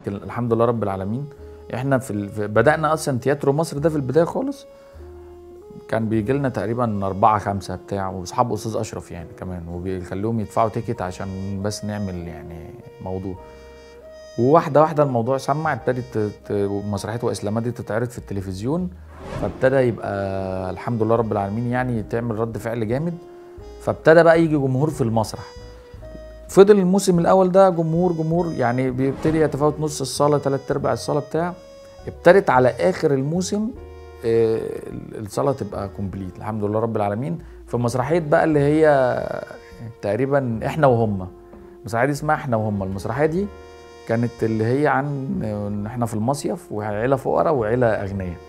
لكن الحمد لله رب العالمين احنا في, ال... في بدانا اصلا تياترو مصر ده في البدايه خالص كان بيجي لنا تقريبا أربعة خمسة بتاع واصحاب استاذ اشرف يعني كمان وبيخليهم يدفعوا تيكت عشان بس نعمل يعني موضوع وواحده واحده الموضوع سمع ابتدت ت- ت- مسرحيه واسلامات دي تتعرض في التلفزيون فابتدى يبقى الحمد لله رب العالمين يعني تعمل رد فعل جامد فابتدى بقى يجي جمهور في المسرح فضل الموسم الاول ده جمهور جمهور يعني بيبتدي يتفاوت نص الصاله ثلاث ارباع الصاله بتاع ابتدت على اخر الموسم آه، الصاله تبقى كومبليت الحمد لله رب العالمين في مسرحيه بقى اللي هي تقريبا احنا وهم المسرحيه دي اسمها احنا وهم المسرحيه دي كانت اللي هي عن ان احنا في المصيف وعيله فقراء وعيله اغنياء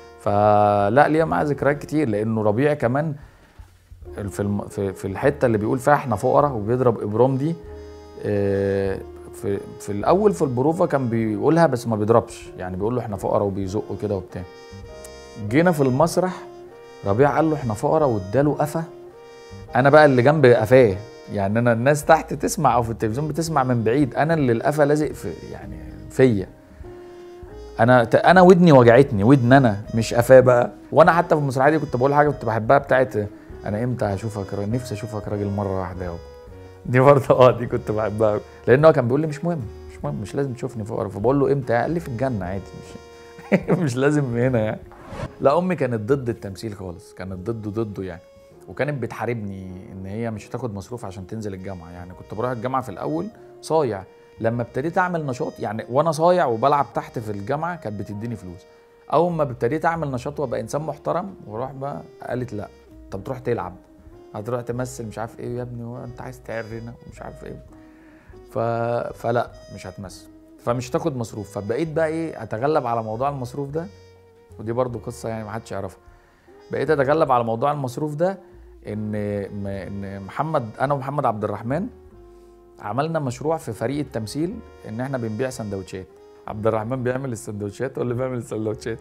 فلا ليها معاها ذكريات كتير لانه ربيع كمان في الم... في في الحته اللي بيقول فيها احنا فقراء وبيضرب ابرام دي آه، في في الاول في البروفه كان بيقولها بس ما بيضربش يعني بيقول له احنا فقراء وبيزقوا كده وبتاع جينا في المسرح ربيع قال له احنا فقراء واداله قفا انا بقى اللي جنب قفاه يعني انا الناس تحت تسمع او في التلفزيون بتسمع من بعيد انا اللي القفا لازق في يعني فيا انا ت- انا ودني وجعتني ودن انا مش قفاه بقى وانا حتى في المسرحيه دي كنت بقول حاجه كنت بحبها بتاعت انا امتى هشوفك را- نفسي اشوفك راجل مره واحده يابا دي برضه اه دي كنت بحبها أوي. لان هو كان بيقول لي مش مهم مش مهم مش لازم تشوفني فقرا فبقول له امتى قال لي في الجنه عادي مش مش لازم هنا يعني لا امي كانت ضد التمثيل خالص كانت ضده ضده يعني وكانت بتحاربني ان هي مش هتاخد مصروف عشان تنزل الجامعه يعني كنت بروح الجامعه في الاول صايع لما ابتديت اعمل نشاط يعني وانا صايع وبلعب تحت في الجامعه كانت بتديني فلوس اول ما ابتديت اعمل نشاط وابقى انسان محترم واروح بقى قالت لا طب تروح تلعب هتروح تمثل مش عارف ايه يا ابني هو انت عايز تعرنا ومش عارف ايه ف... فلا مش هتمثل فمش تاخد مصروف فبقيت بقى ايه اتغلب على موضوع المصروف ده ودي برضو قصه يعني ما حدش يعرفها بقيت اتغلب على موضوع المصروف ده ان م- ان محمد انا ومحمد عبد الرحمن عملنا مشروع في فريق التمثيل ان احنا بنبيع سندوتشات عبد الرحمن بيعمل السندوتشات واللي بيعمل السندوتشات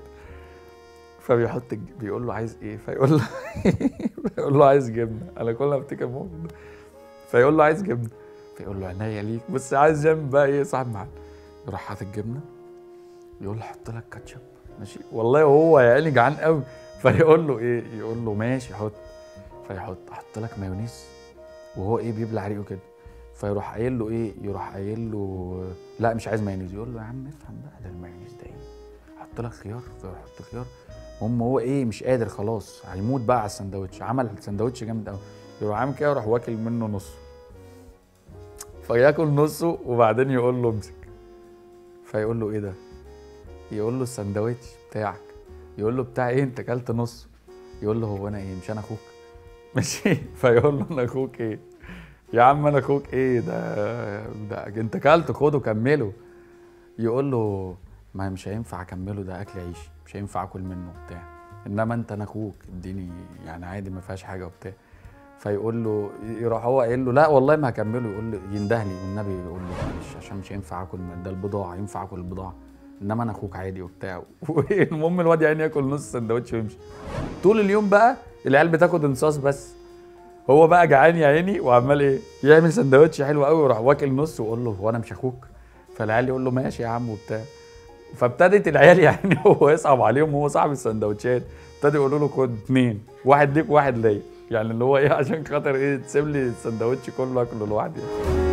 فبيحط الج- بيقول له عايز ايه فيقول له فيقول له عايز جبنه انا كل ما افتكر الموقف ده فيقول له عايز جبنه فيقول له عينيا ليك بس عايز جنب بقى ايه صاحب محل يروح حاطط الجبنه يقول له حط لك كاتشب ماشي والله هو يا عيني جعان قوي فيقول له ايه يقول له ماشي حط فيحط احط لك مايونيز وهو ايه بيبلع ريقه كده فيروح قايل له ايه يروح قايل له لا مش عايز مايونيز يقول له يا عم افهم بقى ده المايونيز ده ايه حط لك خيار فيروح يحط خيار هم هو ايه مش قادر خلاص هيموت بقى على السندوتش عمل سندوتش جامد قوي يروح عامل كده يروح واكل منه نصه فياكل نصه وبعدين يقول له امسك فيقول له ايه ده يقول له السندوتش بتاعك يقول له بتاع ايه انت اكلت نصه يقول له هو انا ايه مش انا اخوك ماشي فيقول له انا اخوك ايه يا عم انا اخوك ايه ده ده انت اكلت خده كمله يقول له ما مش هينفع اكمله ده اكل عيش مش هينفع اكل منه وبتاع انما انت انا اخوك اديني يعني عادي ما فيهاش حاجه وبتاع فيقول له يروح هو قايل له لا والله ما هكمله يقول له ينده لي والنبي يقول له معلش عشان مش هينفع اكل من ده البضاعه ينفع اكل البضاعه انما انا اخوك عادي وبتاع المهم الواد يعني ياكل نص سندوتش ويمشي طول اليوم بقى العيال بتاخد انصاص بس هو بقى جعان يا عيني وعمال ايه يعمل سندوتش حلو قوي ويروح واكل نص ويقول له هو انا مش اخوك فالعيال يقول له ماشي يا عم وبتاع فابتدت العيال يعني هو يصعب عليهم وهو صاحب السندوتشات ابتدوا يقولوا له خد اتنين واحد ليك وواحد ليا يعني اللي هو ايه عشان خاطر ايه تسيب لي السندوتش كله اكله لوحدي